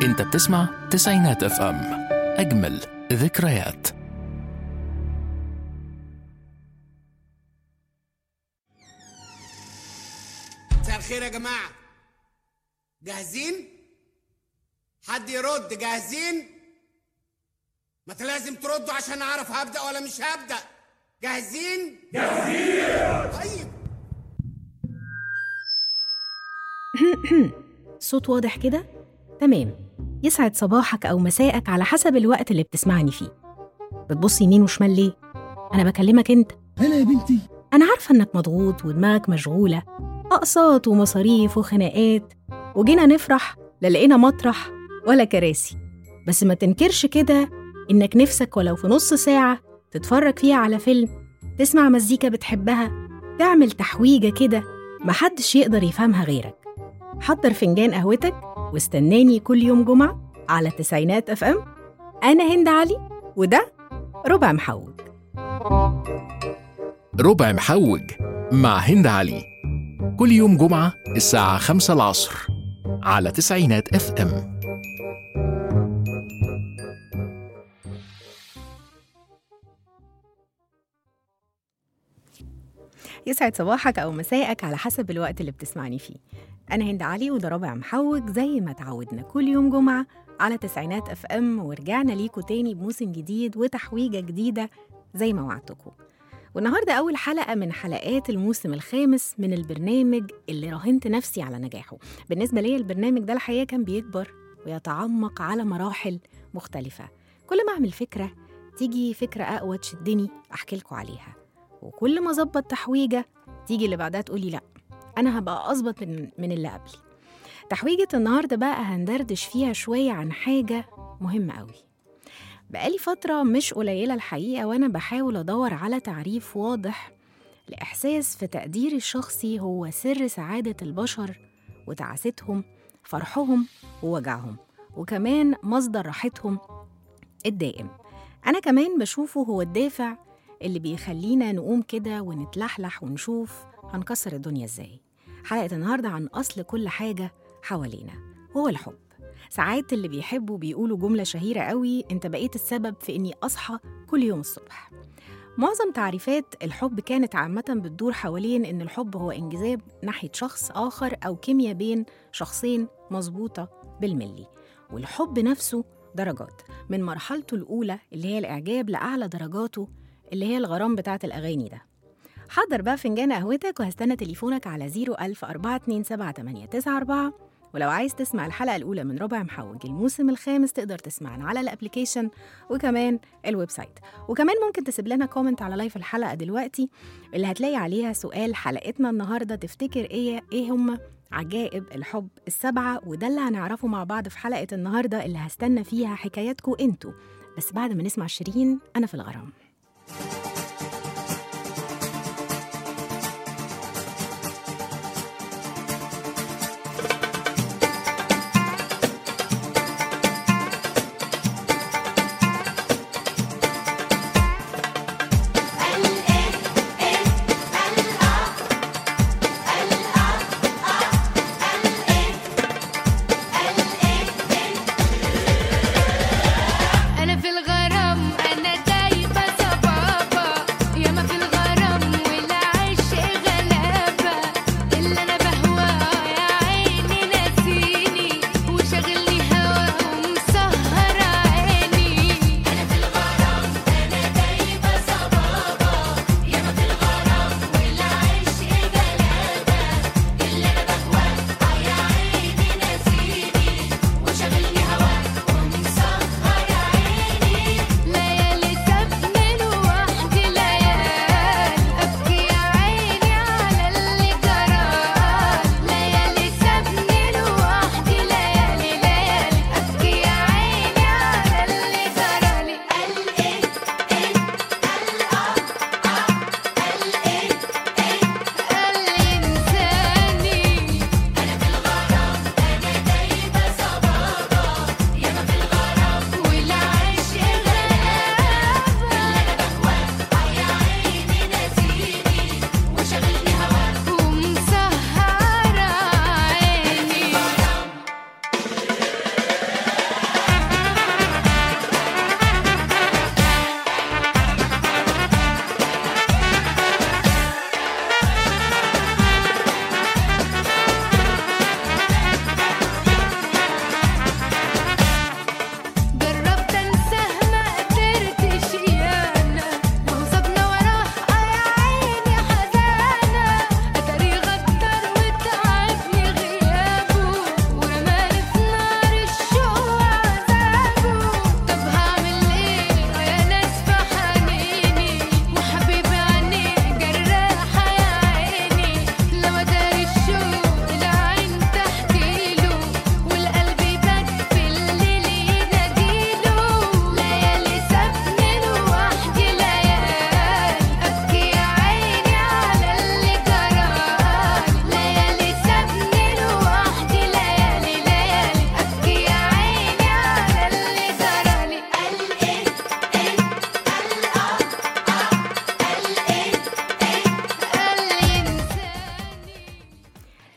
انت بتسمع تسعينات اف ام اجمل ذكريات مساء الخير يا جماعة جاهزين؟ حد يرد جاهزين؟ ما انت لازم تردوا عشان اعرف هبدأ ولا مش هبدأ جاهزين؟ جاهزين طيب صوت واضح كده؟ تمام يسعد صباحك أو مساءك على حسب الوقت اللي بتسمعني فيه بتبص يمين وشمال ليه؟ أنا بكلمك أنت هلا يا بنتي أنا عارفة إنك مضغوط ودماغك مشغولة أقساط ومصاريف وخناقات وجينا نفرح لا لقينا مطرح ولا كراسي بس ما تنكرش كده إنك نفسك ولو في نص ساعة تتفرج فيها على فيلم تسمع مزيكا بتحبها تعمل تحويجة كده محدش يقدر يفهمها غيرك حضر فنجان قهوتك واستناني كل يوم جمعة على تسعينات اف ام أنا هند علي وده ربع محوج ربع محوج مع هند علي كل يوم جمعة الساعة خمسة العصر على تسعينات اف ام يسعد صباحك أو مساءك على حسب الوقت اللي بتسمعني فيه أنا هند علي وده ربع محوج زي ما تعودنا كل يوم جمعة على تسعينات اف ام ورجعنا ليكوا تاني بموسم جديد وتحويجة جديدة زي ما وعدتكم والنهاردة أول حلقة من حلقات الموسم الخامس من البرنامج اللي راهنت نفسي على نجاحه بالنسبة لي البرنامج ده الحقيقة كان بيكبر ويتعمق على مراحل مختلفة كل ما أعمل فكرة تيجي فكرة أقوى تشدني أحكي لكم عليها وكل ما أظبط تحويجة تيجي اللي بعدها تقولي لأ أنا هبقى أظبط من, من اللي قبلي تحويجة النهاردة بقى هندردش فيها شوية عن حاجة مهمة قوي بقالي فترة مش قليلة الحقيقة وأنا بحاول أدور على تعريف واضح لإحساس في تقديري الشخصي هو سر سعادة البشر وتعاستهم فرحهم ووجعهم وكمان مصدر راحتهم الدائم أنا كمان بشوفه هو الدافع اللي بيخلينا نقوم كده ونتلحلح ونشوف هنكسر الدنيا ازاي حلقة النهاردة عن أصل كل حاجة حوالينا هو الحب ساعات اللي بيحبوا بيقولوا جملة شهيرة قوي انت بقيت السبب في اني أصحى كل يوم الصبح معظم تعريفات الحب كانت عامة بتدور حوالين إن الحب هو انجذاب ناحية شخص آخر أو كيمياء بين شخصين مظبوطة بالملي والحب نفسه درجات من مرحلته الأولى اللي هي الإعجاب لأعلى درجاته اللي هي الغرام بتاعة الأغاني ده حضر بقى فنجان قهوتك وهستنى تليفونك على 010427894 ولو عايز تسمع الحلقة الأولى من ربع محوج الموسم الخامس تقدر تسمعنا على الابليكيشن وكمان الويب سايت وكمان ممكن تسيب لنا كومنت على لايف الحلقة دلوقتي اللي هتلاقي عليها سؤال حلقتنا النهاردة تفتكر إيه إيه هم عجائب الحب السبعة وده اللي هنعرفه مع بعض في حلقة النهاردة اللي هستنى فيها حكاياتكم انتوا بس بعد ما نسمع شيرين أنا في الغرام أنا في الغرام أنا دايبة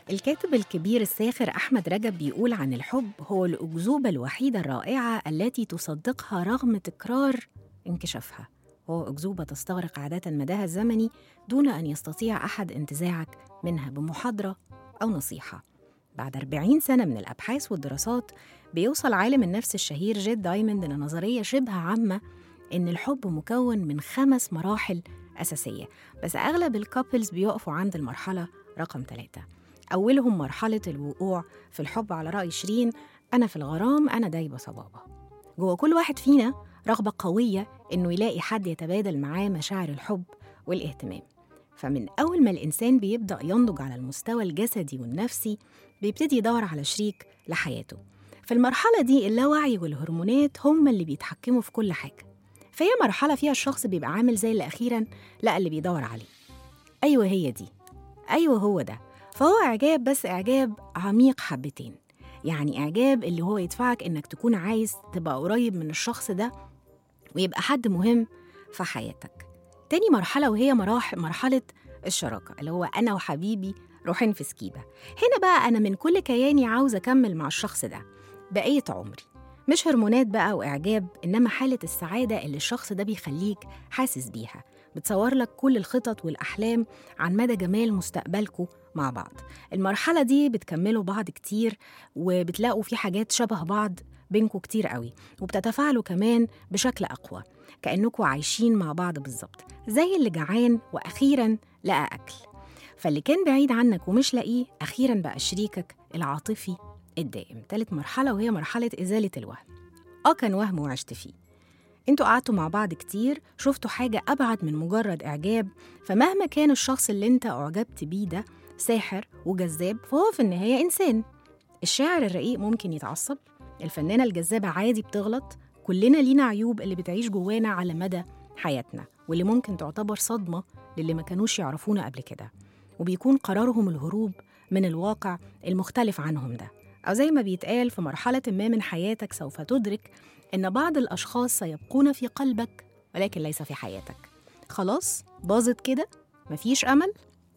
الكاتب الكبير الساخر أحمد رجب بيقول عن الحب هو الأكذوبة الوحيدة الرائعة التي تصدقها رغم تكرار انكشافها وهو أكذوبة تستغرق عادة مداها الزمني دون أن يستطيع أحد انتزاعك منها بمحاضرة أو نصيحة بعد 40 سنة من الأبحاث والدراسات بيوصل عالم النفس الشهير جيد دايموند لنظرية شبه عامة إن الحب مكون من خمس مراحل أساسية بس أغلب الكابلز بيقفوا عند المرحلة رقم ثلاثة أولهم مرحلة الوقوع في الحب على رأي شيرين أنا في الغرام أنا دايبة صبابة جوه كل واحد فينا رغبة قوية إنه يلاقي حد يتبادل معاه مشاعر الحب والاهتمام فمن أول ما الإنسان بيبدأ ينضج على المستوى الجسدي والنفسي بيبتدي يدور على شريك لحياته في المرحلة دي اللاوعي والهرمونات هم اللي بيتحكموا في كل حاجة فهي مرحلة فيها الشخص بيبقى عامل زي اللي أخيرا لقى اللي بيدور عليه أيوة هي دي أيوة هو ده فهو إعجاب بس إعجاب عميق حبتين يعني إعجاب اللي هو يدفعك إنك تكون عايز تبقى قريب من الشخص ده ويبقى حد مهم في حياتك تاني مرحلة وهي مراحل مرحلة الشراكة اللي هو أنا وحبيبي روحين في سكيبة هنا بقى أنا من كل كياني عاوز أكمل مع الشخص ده بقية عمري مش هرمونات بقى وإعجاب إنما حالة السعادة اللي الشخص ده بيخليك حاسس بيها بتصور لك كل الخطط والأحلام عن مدى جمال مستقبلكم مع بعض المرحلة دي بتكملوا بعض كتير وبتلاقوا في حاجات شبه بعض بينكم كتير قوي وبتتفاعلوا كمان بشكل أقوى كأنكم عايشين مع بعض بالظبط زي اللي جعان وأخيرا لقى أكل فاللي كان بعيد عنك ومش لاقيه أخيرا بقى شريكك العاطفي الدائم تالت مرحلة وهي مرحلة إزالة الوهم آه كان وهم وعشت فيه انتوا قعدتوا مع بعض كتير شفتوا حاجة أبعد من مجرد إعجاب فمهما كان الشخص اللي انت أعجبت بيه ده ساحر وجذاب فهو في النهاية إنسان الشاعر الرقيق ممكن يتعصب الفنانة الجذابة عادي بتغلط كلنا لينا عيوب اللي بتعيش جوانا على مدى حياتنا واللي ممكن تعتبر صدمة للي ما كانوش يعرفونا قبل كده وبيكون قرارهم الهروب من الواقع المختلف عنهم ده أو زي ما بيتقال في مرحلة ما من حياتك سوف تدرك إن بعض الأشخاص سيبقون في قلبك ولكن ليس في حياتك خلاص باظت كده مفيش أمل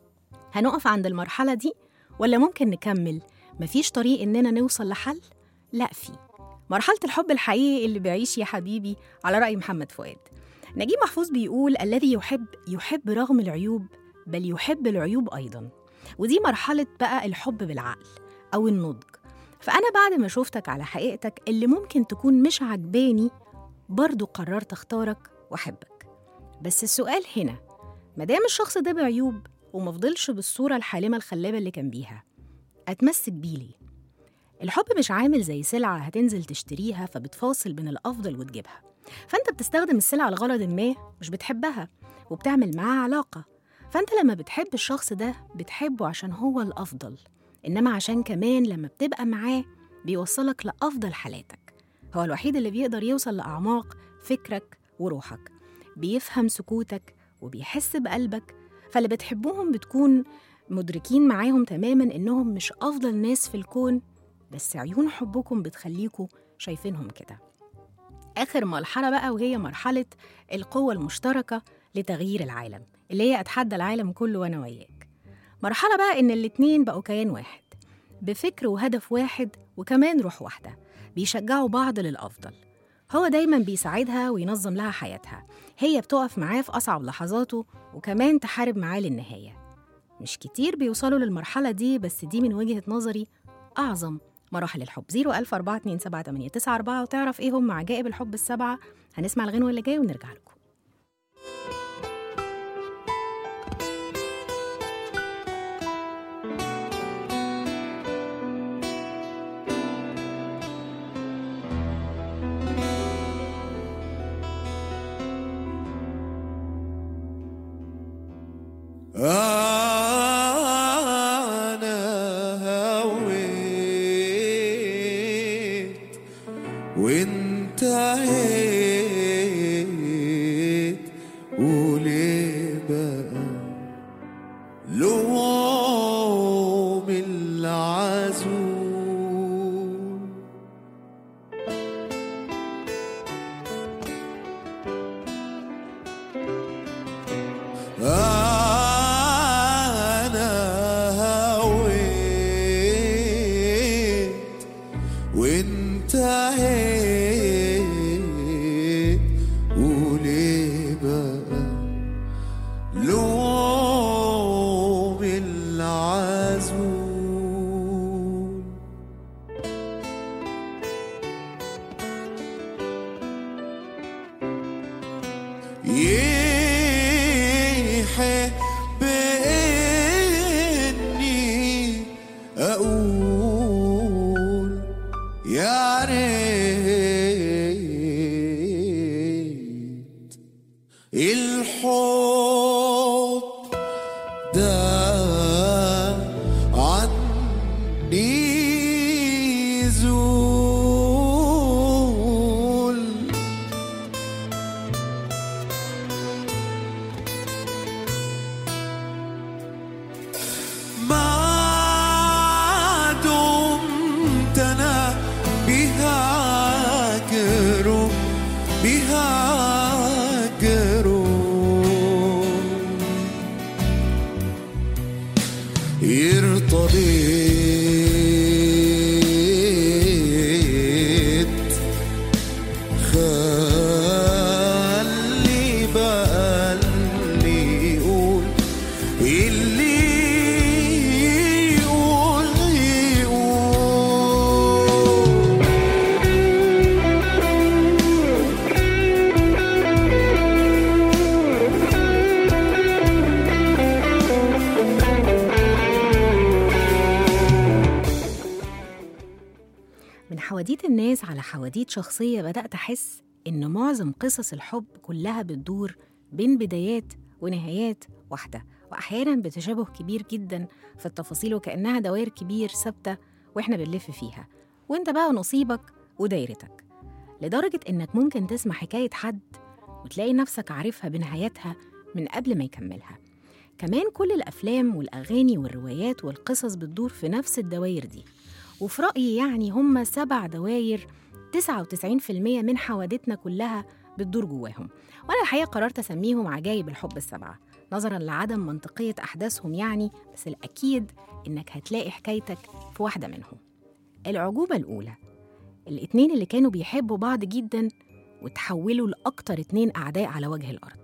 هنقف عند المرحلة دي ولا ممكن نكمل مفيش طريق إننا نوصل لحل لا في مرحلة الحب الحقيقي اللي بيعيش يا حبيبي على رأي محمد فؤاد نجيب محفوظ بيقول الذي يحب يحب رغم العيوب بل يحب العيوب أيضا ودي مرحلة بقى الحب بالعقل أو النضج فأنا بعد ما شفتك على حقيقتك اللي ممكن تكون مش عجباني برضو قررت أختارك وأحبك بس السؤال هنا مادام الشخص ده بعيوب ومفضلش بالصورة الحالمة الخلابة اللي كان بيها أتمسك بيه ليه؟ الحب مش عامل زي سلعة هتنزل تشتريها فبتفاصل بين الأفضل وتجيبها فأنت بتستخدم السلعة لغرض ما مش بتحبها وبتعمل معاها علاقة فأنت لما بتحب الشخص ده بتحبه عشان هو الأفضل إنما عشان كمان لما بتبقى معاه بيوصلك لأفضل حالاتك هو الوحيد اللي بيقدر يوصل لأعماق فكرك وروحك بيفهم سكوتك وبيحس بقلبك فاللي بتحبوهم بتكون مدركين معاهم تماما إنهم مش أفضل ناس في الكون بس عيون حبكم بتخليكوا شايفينهم كده آخر مرحلة بقى وهي مرحلة القوة المشتركة لتغيير العالم اللي هي أتحدى العالم كله وأنا وياك مرحلة بقى إن الاتنين بقوا كيان واحد بفكر وهدف واحد وكمان روح واحدة بيشجعوا بعض للأفضل هو دايما بيساعدها وينظم لها حياتها هي بتقف معاه في أصعب لحظاته وكمان تحارب معاه للنهاية مش كتير بيوصلوا للمرحلة دي بس دي من وجهة نظري أعظم مراحل الحب 014278994 وتعرف إيه هم عجائب الحب السبعة هنسمع الغنوة اللي جاية ونرجع لكم أنا هويت وانتهيت وليه بقى لوم العزول أنا هويت يزول يحب إني أقول يا ريت الحب ده عني يزول ما دمت انا بهاجر بهاجر ارتضيت خلي بقى اللي يقول اللي يقول يقول من حواديت الناس على حواديت شخصية بدأت أحس إن معظم قصص الحب كلها بتدور بين بدايات ونهايات واحدة وأحيانا بتشابه كبير جدا في التفاصيل وكأنها دوائر كبير ثابتة وإحنا بنلف فيها وإنت بقى نصيبك ودايرتك لدرجة إنك ممكن تسمع حكاية حد وتلاقي نفسك عارفها بنهايتها من قبل ما يكملها كمان كل الأفلام والأغاني والروايات والقصص بتدور في نفس الدوائر دي وفي رأيي يعني هم سبع دواير 99% من حوادثنا كلها بتدور جواهم وأنا الحقيقة قررت أسميهم عجايب الحب السبعة نظرا لعدم منطقية أحداثهم يعني بس الأكيد إنك هتلاقي حكايتك في واحدة منهم العجوبة الأولى الاتنين اللي كانوا بيحبوا بعض جدا وتحولوا لأكتر اتنين أعداء على وجه الأرض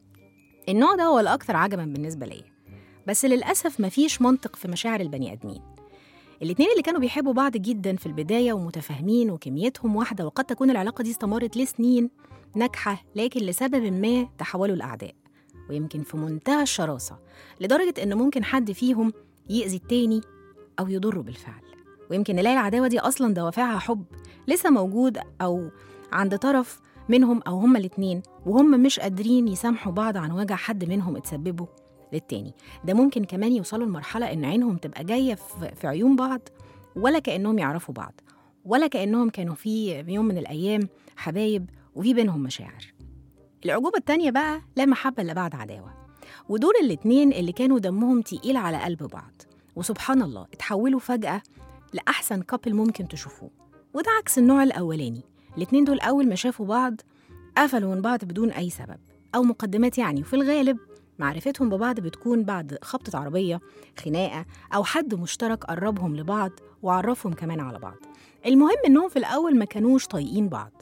النوع ده هو الأكثر عجبا بالنسبة ليا بس للأسف مفيش منطق في مشاعر البني آدمين الاتنين اللي كانوا بيحبوا بعض جدا في البداية ومتفاهمين وكميتهم واحدة وقد تكون العلاقة دي استمرت لسنين ناجحة لكن لسبب ما تحولوا لأعداء ويمكن في منتهى الشراسة لدرجة إن ممكن حد فيهم يأذي التاني أو يضره بالفعل ويمكن نلاقي العداوة دي أصلا دوافعها حب لسه موجود أو عند طرف منهم أو هما الاتنين وهم مش قادرين يسامحوا بعض عن وجع حد منهم اتسببوا للتاني ده ممكن كمان يوصلوا لمرحلة إن عينهم تبقى جاية في في عيون بعض ولا كأنهم يعرفوا بعض ولا كأنهم كانوا في يوم من الأيام حبايب وفي بينهم مشاعر العجوبة التانية بقى لا محبة إلا بعد عداوة ودول الاتنين اللي كانوا دمهم تقيل على قلب بعض وسبحان الله اتحولوا فجأة لأحسن كابل ممكن تشوفوه وده عكس النوع الأولاني الاتنين دول أول ما شافوا بعض قفلوا من بعض بدون أي سبب أو مقدمات يعني وفي الغالب معرفتهم ببعض بتكون بعد خبطة عربية خناقة أو حد مشترك قربهم لبعض وعرفهم كمان على بعض المهم إنهم في الأول ما كانوش طايقين بعض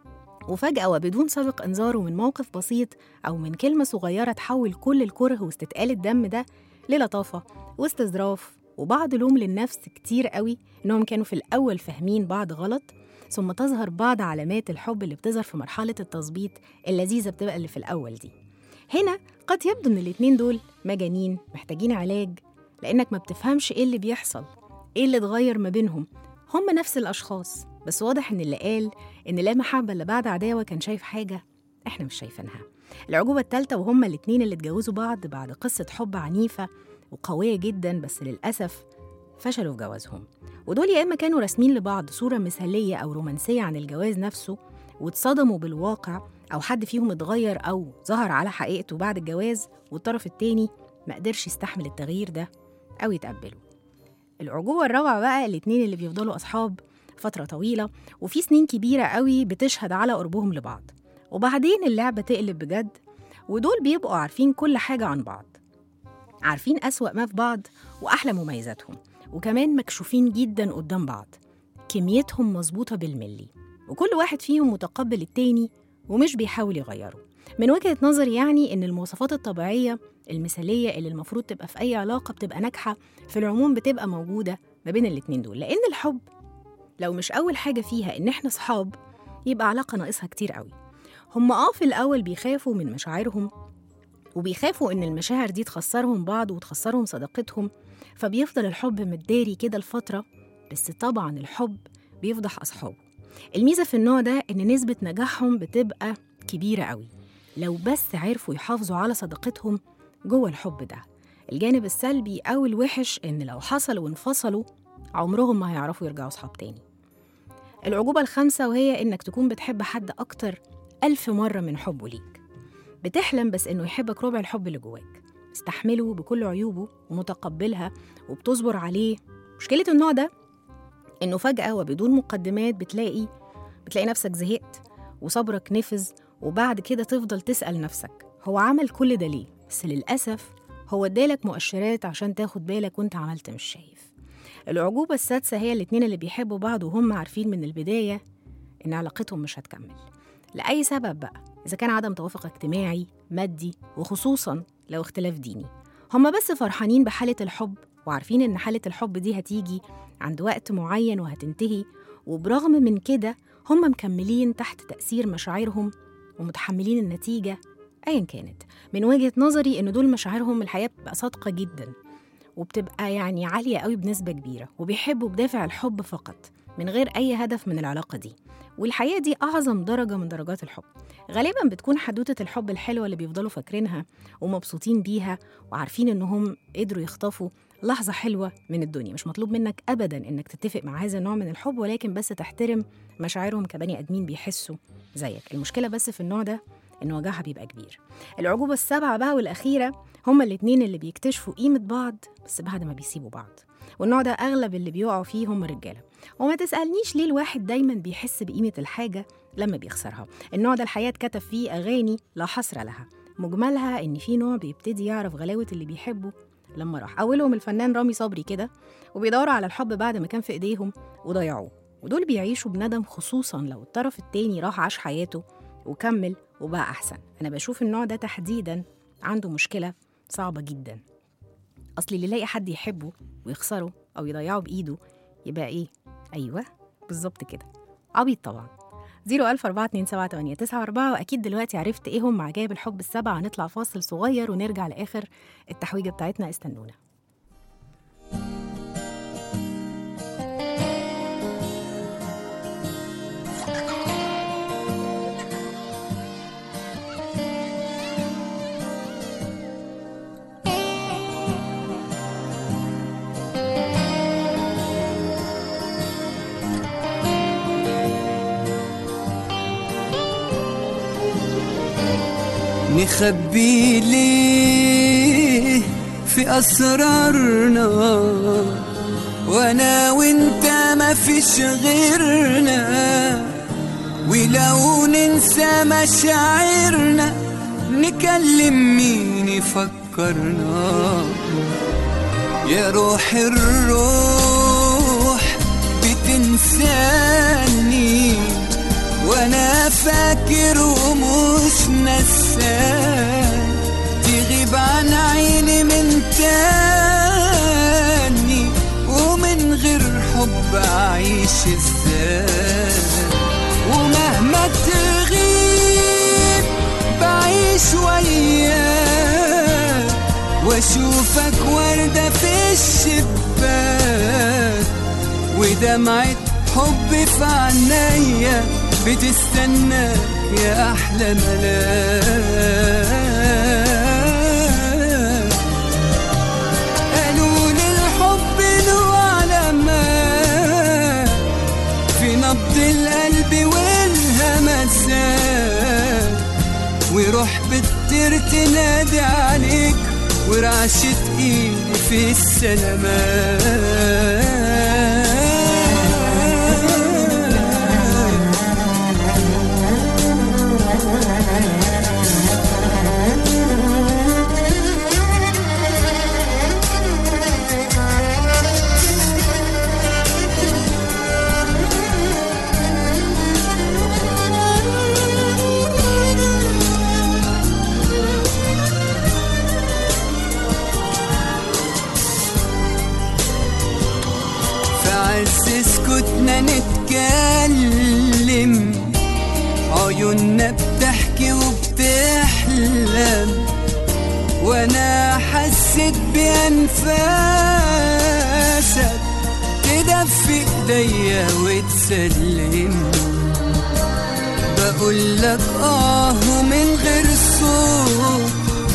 وفجأة وبدون سابق إنذار ومن موقف بسيط أو من كلمة صغيرة تحول كل الكره واستتقال الدم ده للطافة واستظراف وبعض لوم للنفس كتير قوي إنهم كانوا في الأول فاهمين بعض غلط ثم تظهر بعض علامات الحب اللي بتظهر في مرحلة التظبيط اللذيذة بتبقى اللي في الأول دي هنا قد يبدو إن الاتنين دول مجانين محتاجين علاج لأنك ما بتفهمش إيه اللي بيحصل إيه اللي اتغير ما بينهم هم نفس الأشخاص بس واضح إن اللي قال إن لا محبة إلا بعد عداوة كان شايف حاجة إحنا مش شايفينها العجوبة التالتة وهما الاتنين اللي اتجوزوا بعض بعد قصة حب عنيفة وقوية جدا بس للأسف فشلوا في جوازهم ودول يا إما كانوا راسمين لبعض صورة مثالية أو رومانسية عن الجواز نفسه واتصدموا بالواقع أو حد فيهم اتغير أو ظهر على حقيقته بعد الجواز والطرف التاني ما قدرش يستحمل التغيير ده أو يتقبله العجوبة الرابعة بقى الاتنين اللي بيفضلوا أصحاب فترة طويلة وفي سنين كبيرة قوي بتشهد على قربهم لبعض وبعدين اللعبة تقلب بجد ودول بيبقوا عارفين كل حاجة عن بعض عارفين أسوأ ما في بعض وأحلى مميزاتهم وكمان مكشوفين جدا قدام بعض كميتهم مظبوطة بالملي وكل واحد فيهم متقبل التاني ومش بيحاول يغيره من وجهة نظري يعني إن المواصفات الطبيعية المثالية اللي المفروض تبقى في أي علاقة بتبقى ناجحة في العموم بتبقى موجودة ما بين الاتنين دول لأن الحب لو مش أول حاجة فيها إن إحنا صحاب يبقى علاقة ناقصها كتير قوي هم آه في الأول بيخافوا من مشاعرهم وبيخافوا إن المشاعر دي تخسرهم بعض وتخسرهم صداقتهم فبيفضل الحب متداري كده لفترة بس طبعا الحب بيفضح أصحابه الميزة في النوع ده إن نسبة نجاحهم بتبقى كبيرة قوي لو بس عرفوا يحافظوا على صداقتهم جوه الحب ده الجانب السلبي أو الوحش إن لو حصلوا وانفصلوا عمرهم ما هيعرفوا يرجعوا صحاب تاني العجوبة الخامسة وهي إنك تكون بتحب حد أكتر ألف مرة من حبه ليك بتحلم بس إنه يحبك ربع الحب اللي جواك مستحمله بكل عيوبه ومتقبلها وبتصبر عليه مشكلة النوع ده إنه فجأة وبدون مقدمات بتلاقي بتلاقي نفسك زهقت وصبرك نفذ وبعد كده تفضل تسأل نفسك هو عمل كل ده ليه؟ بس للأسف هو ادالك مؤشرات عشان تاخد بالك وانت عملت مش شايف العجوبة السادسة هي الاتنين اللي بيحبوا بعض وهم عارفين من البداية إن علاقتهم مش هتكمل لأي سبب بقى إذا كان عدم توافق اجتماعي مادي وخصوصا لو اختلاف ديني هما بس فرحانين بحالة الحب وعارفين إن حالة الحب دي هتيجي عند وقت معين وهتنتهي وبرغم من كده هم مكملين تحت تأثير مشاعرهم ومتحملين النتيجة أيا كانت من وجهة نظري إن دول مشاعرهم الحياة بتبقى صادقة جدا وبتبقى يعني عالية قوي بنسبة كبيرة وبيحبوا بدافع الحب فقط من غير أي هدف من العلاقة دي والحقيقة دي أعظم درجة من درجات الحب غالبا بتكون حدوتة الحب الحلوة اللي بيفضلوا فاكرينها ومبسوطين بيها وعارفين إنهم قدروا يخطفوا لحظة حلوة من الدنيا مش مطلوب منك أبدا إنك تتفق مع هذا النوع من الحب ولكن بس تحترم مشاعرهم كبني آدمين بيحسوا زيك المشكلة بس في النوع ده إن وجعها بيبقى كبير العجوبة السبعة بقى والأخيرة هما الاتنين اللي بيكتشفوا قيمة بعض بس بعد ما بيسيبوا بعض والنوع ده أغلب اللي بيقعوا فيه هم الرجالة وما تسألنيش ليه الواحد دايما بيحس بقيمة الحاجة لما بيخسرها النوع ده الحقيقة اتكتب فيه أغاني لا حصر لها مجملها إن في نوع بيبتدي يعرف غلاوة اللي بيحبه لما راح أولهم الفنان رامي صبري كده وبيدوروا على الحب بعد ما كان في إيديهم وضيعوه ودول بيعيشوا بندم خصوصا لو الطرف التاني راح عاش حياته وكمل وبقى أحسن أنا بشوف النوع ده تحديدا عنده مشكلة صعبة جدا أصل اللي يلاقي حد يحبه ويخسره أو يضيعه بإيده يبقى إيه؟ أيوه بالظبط كده عبيط طبعا 014278994 وأكيد دلوقتي عرفت إيه هم عجائب الحب السبعة هنطلع فاصل صغير ونرجع لآخر التحويجة بتاعتنا استنونا نخبي ليه في أسرارنا وأنا وأنت ما فيش غيرنا ولو ننسى مشاعرنا نكلم مين يفكرنا يا روح الروح بتنساني وانا فاكر ومش نسان تغيب عن عيني من تاني ومن غير حب اعيش ازاي ومهما تغيب بعيش وياك واشوفك وردة في الشباك ودمعة حب في عينيا بتستناك يا احلى ملاك قالوا لي الحب له علامات في نبض القلب والهمسات وروح بتطير تنادي عليك ورعشة ايدي في السلامات عز سكوتنا نتكلم عيوننا بتحكي وبتحلم وانا حسيت بانفاسك تدفي ايديا وتسلم بقول لك اه من غير صوت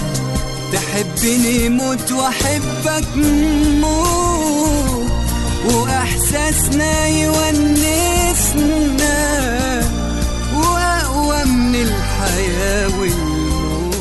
تحبني موت واحبك موت واحساسنا يونسنا واقوى من الحياه والموت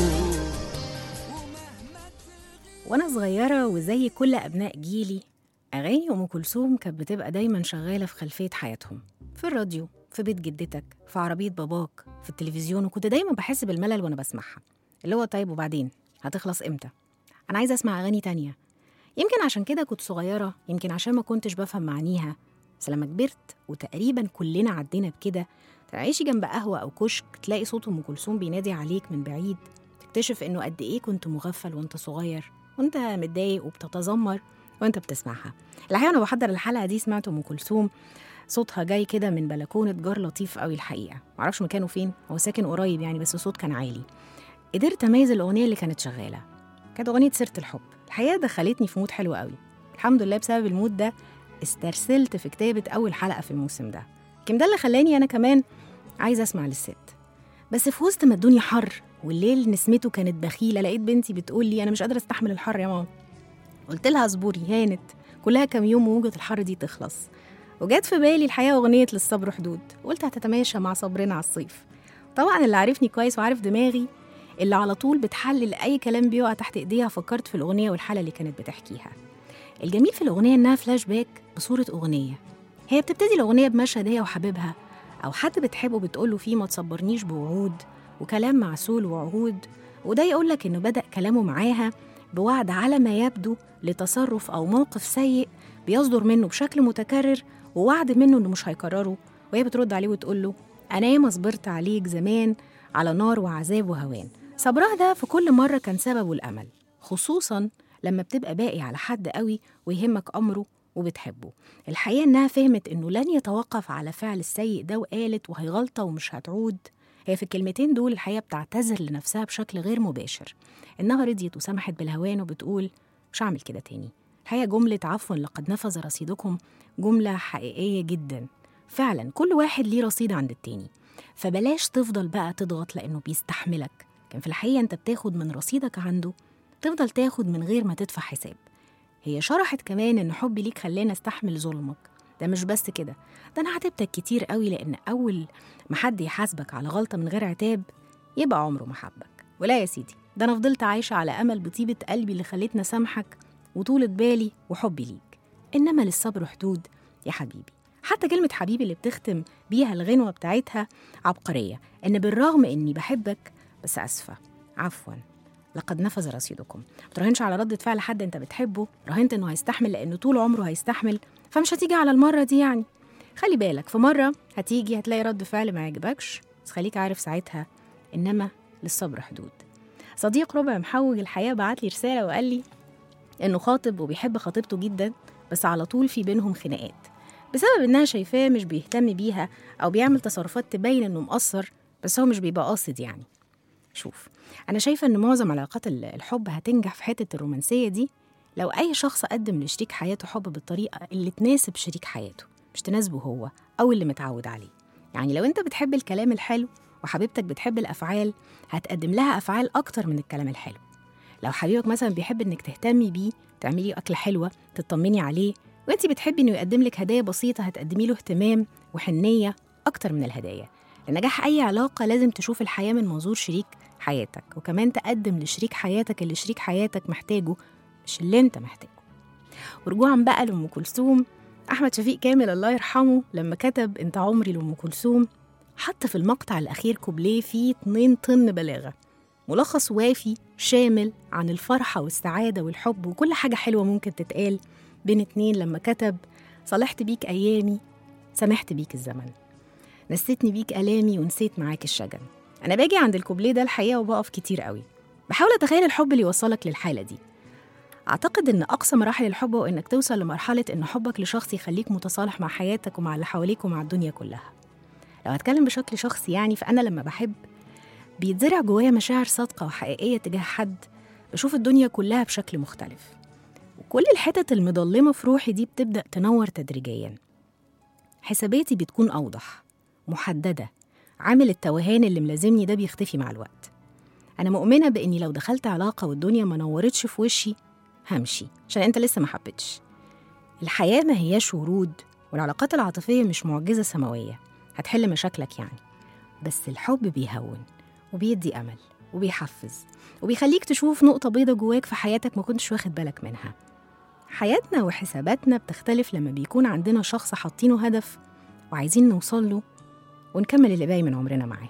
وانا صغيره وزي كل ابناء جيلي اغاني ام كلثوم كانت بتبقى دايما شغاله في خلفيه حياتهم في الراديو في بيت جدتك في عربيه باباك في التلفزيون وكنت دايما بحس بالملل وانا بسمعها اللي هو طيب وبعدين هتخلص امتى انا عايزه اسمع اغاني تانية يمكن عشان كده كنت صغيره يمكن عشان ما كنتش بفهم معانيها بس لما كبرت وتقريبا كلنا عدينا بكده تعيشي جنب قهوه او كشك تلاقي صوت ام كلثوم بينادي عليك من بعيد تكتشف انه قد ايه كنت مغفل وانت صغير وانت متضايق وبتتذمر وانت بتسمعها الحقيقه انا بحضر الحلقه دي سمعت ام كلثوم صوتها جاي كده من بلكونه جار لطيف قوي الحقيقه معرفش مكانه فين هو ساكن قريب يعني بس الصوت كان عالي قدرت اميز الاغنيه اللي كانت شغاله كانت اغنيه سيره الحب الحقيقه دخلتني في مود حلو قوي الحمد لله بسبب المود ده استرسلت في كتابه اول حلقه في الموسم ده يمكن ده اللي خلاني انا كمان عايزه اسمع للست بس في وسط ما الدنيا حر والليل نسمته كانت بخيله لقيت بنتي بتقول لي انا مش قادره استحمل الحر يا ماما قلت لها اصبري هانت كلها كام يوم وموجة الحر دي تخلص وجات في بالي الحقيقة أغنية للصبر حدود قلت هتتماشى مع صبرنا على الصيف طبعا اللي عارفني كويس وعارف دماغي اللي على طول بتحلل أي كلام بيقع تحت إيديها فكرت في الأغنية والحالة اللي كانت بتحكيها الجميل في الأغنية إنها فلاش باك بصورة أغنية هي بتبتدي الأغنية بمشهد هي وحبيبها أو حد بتحبه بتقوله فيه ما تصبرنيش بوعود وكلام معسول وعهود وده يقولك إنه بدأ كلامه معاها بوعد على ما يبدو لتصرف أو موقف سيء بيصدر منه بشكل متكرر ووعد منه إنه مش هيكرره وهي بترد عليه وتقول له أنا ياما صبرت عليك زمان على نار وعذاب وهوان صبرها ده في كل مرة كان سببه الأمل خصوصا لما بتبقى باقي على حد قوي ويهمك أمره وبتحبه الحقيقة إنها فهمت إنه لن يتوقف على فعل السيء ده وقالت وهي غلطة ومش هتعود هي في الكلمتين دول الحقيقة بتعتذر لنفسها بشكل غير مباشر إنها رضيت وسمحت بالهوان وبتقول مش هعمل كده تاني الحقيقة جملة عفوا لقد نفذ رصيدكم جملة حقيقية جدا فعلا كل واحد ليه رصيد عند التاني فبلاش تفضل بقى تضغط لأنه بيستحملك كان في الحقيقة أنت بتاخد من رصيدك عنده تفضل تاخد من غير ما تدفع حساب هي شرحت كمان إن حبي ليك خلاني أستحمل ظلمك ده مش بس كده ده أنا عاتبتك كتير قوي لأن أول ما حد يحاسبك على غلطة من غير عتاب يبقى عمره ما حبك ولا يا سيدي ده أنا فضلت عايشة على أمل بطيبة قلبي اللي خلتني أسامحك وطولة بالي وحبي ليك إنما للصبر حدود يا حبيبي حتى كلمة حبيبي اللي بتختم بيها الغنوة بتاعتها عبقرية إن بالرغم إني بحبك بس أسفة عفوا لقد نفذ رصيدكم ما تراهنش على ردة فعل حد انت بتحبه راهنت انه هيستحمل لانه طول عمره هيستحمل فمش هتيجي على المرة دي يعني خلي بالك في مرة هتيجي هتلاقي رد فعل ما يعجبكش بس خليك عارف ساعتها انما للصبر حدود صديق ربع محوج الحياة بعت لي رسالة وقال لي انه خاطب وبيحب خطيبته جدا بس على طول في بينهم خناقات بسبب انها شايفاه مش بيهتم بيها او بيعمل تصرفات تبين انه مقصر بس هو مش بيبقى قاصد يعني شوف أنا شايفة إن معظم علاقات ال- الحب هتنجح في حتة الرومانسية دي لو أي شخص قدم لشريك حياته حب بالطريقة اللي تناسب شريك حياته مش تناسبه هو أو اللي متعود عليه يعني لو أنت بتحب الكلام الحلو وحبيبتك بتحب الأفعال هتقدم لها أفعال أكتر من الكلام الحلو لو حبيبك مثلا بيحب إنك تهتمي بيه تعملي أكلة حلوة تطمني عليه وأنت بتحبي إنه يقدم لك هدايا بسيطة هتقدمي له اهتمام وحنية أكتر من الهدايا لنجاح أي علاقة لازم تشوف الحياة من منظور شريك حياتك وكمان تقدم لشريك حياتك اللي شريك حياتك محتاجه مش اللي انت محتاجه ورجوعا بقى لأم كلثوم أحمد شفيق كامل الله يرحمه لما كتب أنت عمري لأم كلثوم حط في المقطع الأخير كوبليه فيه 2 طن بلاغة ملخص وافي شامل عن الفرحة والسعادة والحب وكل حاجة حلوة ممكن تتقال بين اتنين لما كتب صالحت بيك أيامي سامحت بيك الزمن نسيتني بيك ألامي ونسيت معاك الشجن أنا باجي عند الكوبليه ده الحقيقة وبقف كتير قوي بحاول أتخيل الحب اللي يوصلك للحالة دي أعتقد إن أقصى مراحل الحب هو إنك توصل لمرحلة إن حبك لشخص يخليك متصالح مع حياتك ومع اللي حواليك ومع الدنيا كلها لو هتكلم بشكل شخصي يعني فأنا لما بحب بيتزرع جوايا مشاعر صادقة وحقيقية تجاه حد بشوف الدنيا كلها بشكل مختلف وكل الحتت المضلمة في روحي دي بتبدأ تنور تدريجيا حساباتي بتكون أوضح محددة عامل التوهان اللي ملازمني ده بيختفي مع الوقت أنا مؤمنة بإني لو دخلت علاقة والدنيا ما نورتش في وشي همشي عشان أنت لسه ما حبيتش الحياة ما هياش ورود والعلاقات العاطفية مش معجزة سماوية هتحل مشاكلك يعني بس الحب بيهون وبيدي أمل وبيحفز وبيخليك تشوف نقطة بيضة جواك في حياتك ما كنتش واخد بالك منها حياتنا وحساباتنا بتختلف لما بيكون عندنا شخص حاطينه هدف وعايزين نوصل له ونكمل اللي باقي من عمرنا معاه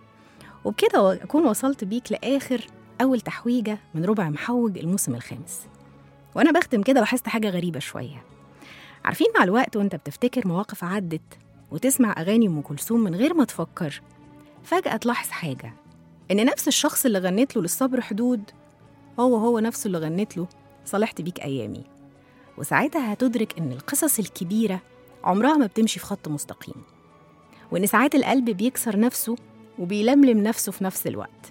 وبكده أكون وصلت بيك لآخر أول تحويجة من ربع محوج الموسم الخامس وأنا بختم كده لاحظت حاجة غريبة شوية عارفين مع الوقت وأنت بتفتكر مواقف عدت وتسمع أغاني أم كلثوم من غير ما تفكر فجأة تلاحظ حاجة إن نفس الشخص اللي غنيت له للصبر حدود هو هو نفسه اللي غنيت له صالحت بيك أيامي وساعتها هتدرك إن القصص الكبيرة عمرها ما بتمشي في خط مستقيم وإن ساعات القلب بيكسر نفسه وبيلملم نفسه في نفس الوقت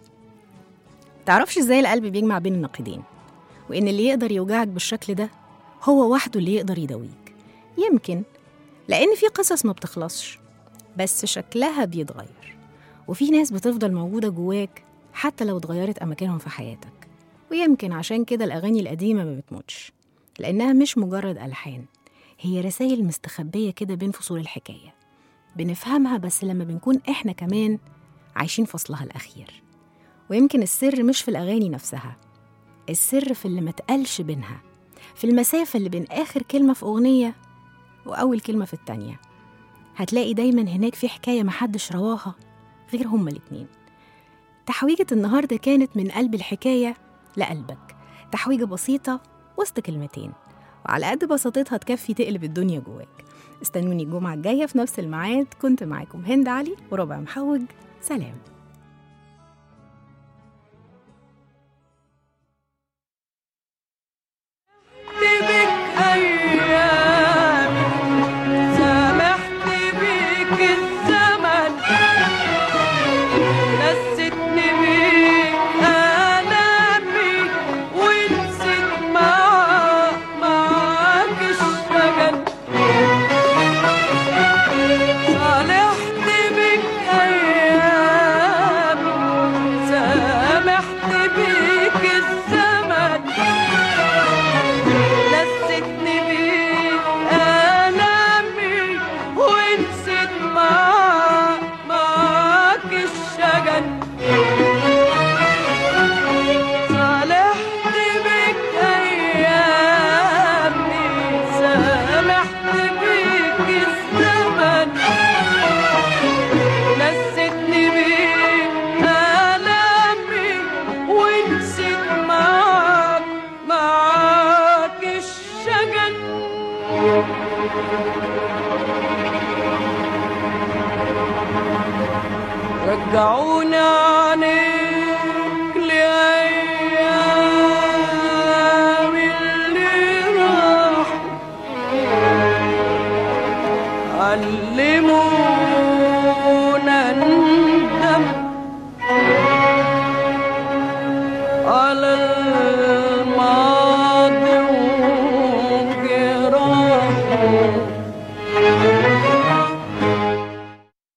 تعرفش إزاي القلب بيجمع بين النقيضين وإن اللي يقدر يوجعك بالشكل ده هو وحده اللي يقدر يداويك يمكن لأن في قصص ما بتخلصش بس شكلها بيتغير وفي ناس بتفضل موجودة جواك حتى لو اتغيرت أماكنهم في حياتك ويمكن عشان كده الأغاني القديمة ما بتموتش لأنها مش مجرد ألحان هي رسائل مستخبية كده بين فصول الحكاية بنفهمها بس لما بنكون إحنا كمان عايشين فصلها الأخير ويمكن السر مش في الأغاني نفسها السر في اللي ما تقلش بينها في المسافة اللي بين آخر كلمة في أغنية وأول كلمة في التانية هتلاقي دايما هناك في حكاية محدش رواها غير هما الاتنين تحويجة النهاردة كانت من قلب الحكاية لقلبك تحويجة بسيطة وسط كلمتين وعلى قد بساطتها تكفي تقلب الدنيا جواك استنوني الجمعة الجاية في نفس الميعاد كنت معاكم هند علي وربع محوج سلام بك أيامي سامحت بيك الزمن نستني بيك آلامي ونسيت معاك معاك الشجن صالحت بك أيامي سامحت بيك الزمن لستني بيك آلامي ونسيت معاك معاك الشجن صالحت بك أيامي سامحت بيك الزمن نستني بيك آلامي ونسيت معاك معاك الشجن رجعونا عنيك لأيام اللي راحوا علمونا ندم على